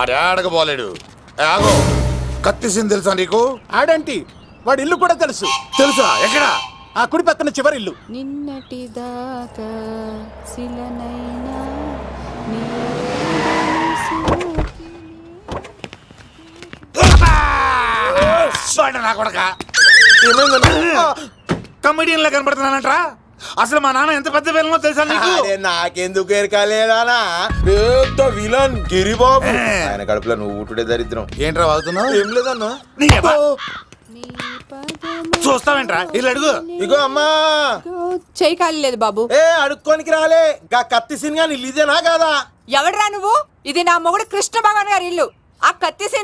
ఆడాడక పోలేడు ఏ, ఆగో కత్తిసింది తెలుసా నీకు ఆడంటి వాడి ఇల్లు కూడా తెలుసు తెలుసా ఎక్కడ ఆ కుడి పక్కన చివరి ఇల్లు నిన్నటి దాకా శిలనైనా నీ వాడు నా కొడక కమెడియన్ లా కనబడుతున్నానంట్రా అసలు మా నాన్న ఎంత పెద్ద విలనో తెలుసా నీకు అరే నాకెందుకు ఎరకాలేదానా పెద్ద విలన్ గిరిబాబు ఏ. ఆయన కడుపులో నువ్వు ఊటుడే దరిద్రం ఏంట్రా వాగుతున్నావు ఏం లేదన్నా నీ అబ్బా. నీ పదము చూస్తావేంట్రా ఇల్లు అడుగు ఇగో అమ్మా చేయి ఖాళీ లేదు బాబు ఏ అడుక్కోనికి రాలే గా కత్తి సినిమా నీళ్ళు ఇదేనా కాదా ఎవడ్రా నువ్వు ఇది నా మొగుడు కృష్ణ భగవాన్ గారి ఇల్లు ఆ కత్తి సీన్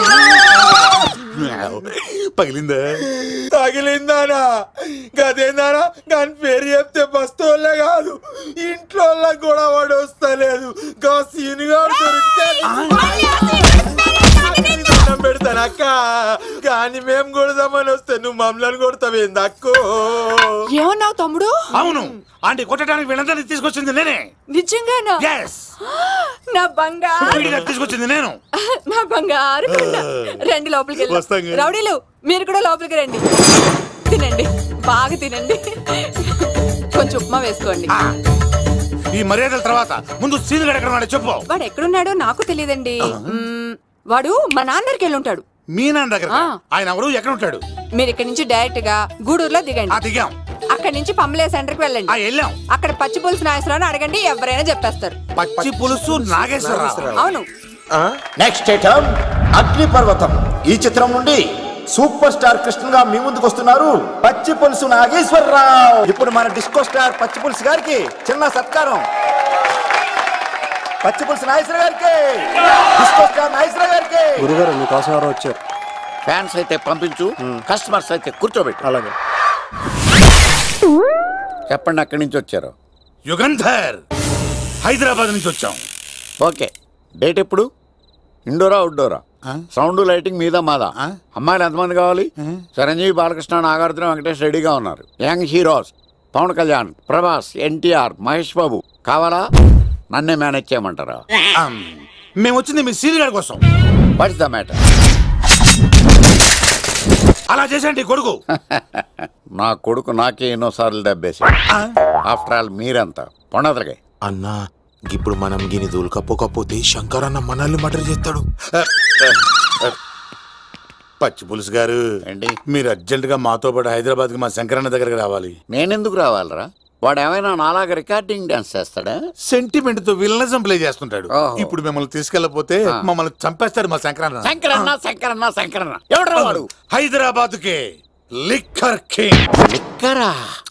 పగిలిందా తగిలిందానా గదేందానా దాని పేరు చెప్తే బస్తోళ్ళే కాదు ఇంట్లో కూడా వాడు వస్తలేదు గా సీనుగాడు దొరికితే దండం పెడతాను అక్క కానీ మేము కొడదామని వస్తే నువ్వు మమ్మల్ని కొడతావేంది అక్కో ఏమన్నావు తమ్ముడు అవును ఆంటీ కొట్టడానికి వీళ్ళందరినీ తీసుకొచ్చింది నేనే నిజంగానా ఎస్ నా బంగారు తీసుకొచ్చింది నేను నా బంగారు కొండ. రండి లోపలికి వస్తాం వెళ్దాం కానీ. రౌడీలు మీరు కూడా లోపలికి రండి తినండి బాగా తినండి కొంచెం ఉప్మా వేసుకోండి ఆ, ఈ మర్యాదల తర్వాత ముందు సీన్ గడ ఎక్కడ ఉన్నాడో చెప్పు వాడు ఎక్కడున్నాడో నాకు తెలియదండి మ్మ్, వాడు మా నాన్న దగ్గరికి వెళ్ళి ఉంటాడు మీ నాన్న దగ్గర ఆ. ఆయన ఎవరు ఎక్కడ ఉంటాడు మీరు ఇక్కడ నుంచి డైరెక్ట్ గా గూడూరులో ఆ దిగండి దిగాం అక్కడ నుంచి పమ్మలే సెంటర్ కి ఆ వెళ్ళండి వెళ్ళాం అక్కడ పచ్చి పులుసు నాయసరావు అడగండి ఎవరైనా చెప్పేస్తారు పచ్చి పులుసు నాగేశ్వరరావు అవును నెక్స్ట్ ఐటమ్ అగ్ని పర్వతం ఈ చిత్రం నుండి సూపర్ స్టార్ కృష్ణగా మీ ముందుకు వస్తున్నారు పచ్చి పులుసు నాగేశ్వరరావు ఇప్పుడు మన డిస్కో స్టార్ పచ్చి పులుసు గారికి చిన్న సత్కారం పచ్చి పులుసు నాగేశ్వర గారికి డిస్కో స్టార్ నాగేశ్వర గారికి గురుగారు మీకోసం ఎవరో వచ్చారు ఫ్యాన్స్ అయితే పంపించు కస్టమర్స్ అయితే కూర్చోబెట్టు అలాగే చెప్పండి అక్కడి నుంచి వచ్చారు యుగంధర్ హైదరాబాద్ నుంచి వచ్చాం ఓకే డేట్ ఎప్పుడు ఇండోరా అవుట్డోరా సౌండ్ లైటింగ్ మీద మాదా ఆ? అమ్మాయిలు ఎంతమంది కావాలి చిరంజీవి బాలకృష్ణ నాగార్జున వెంకటేష్ రెడీగా ఉన్నారు యంగ్ హీరోస్ పవన్ కళ్యాణ్ ప్రభాస్ ఎన్టీఆర్ మహేష్ బాబు కావాలా నన్నే మేనేజ్ చేయమంటారా ఆమ్, మేము వచ్చింది మీ సీన్ గడ కోసం వాట్స్ ద మ్యాటర్ అలా చేసేయండి కొడుకు నా కొడుకు నాకే ఎన్నోసార్లు దెబ్బేసి ఆఫ్టర్ ఆల్ మీరంతా పొండదలకే అన్నా ఇప్పుడు మనం గిని దూలకపోకపోతే శంకర్ అన్న మనల్ని మటర్ చేస్తాడు పచ్చి పులుసు గారు ఏంటి? మీరు అర్జెంట్ గా మాతో పాటు హైదరాబాద్ కి మా శంకరన్న దగ్గరికి రావాలి నేనెందుకు రావాలరా వాడు ఏమైనా నాలాగా రికార్డింగ్ డాన్స్ చేస్తాడా సెంటిమెంట్ తో విలనిజం ప్లే చేస్తుంటాడు ఓహో. ఇప్పుడు మిమ్మల్ని తీసుకెళ్లపోతే ఆ. మమ్మల్ని చంపేస్తాడు మా శంకరన్న శంకరన్న శంకరన్న శంకరన్న ఎవడరా వాడు హైదరాబాద్ కే లిక్కర్ కింగ్ లిక్కరా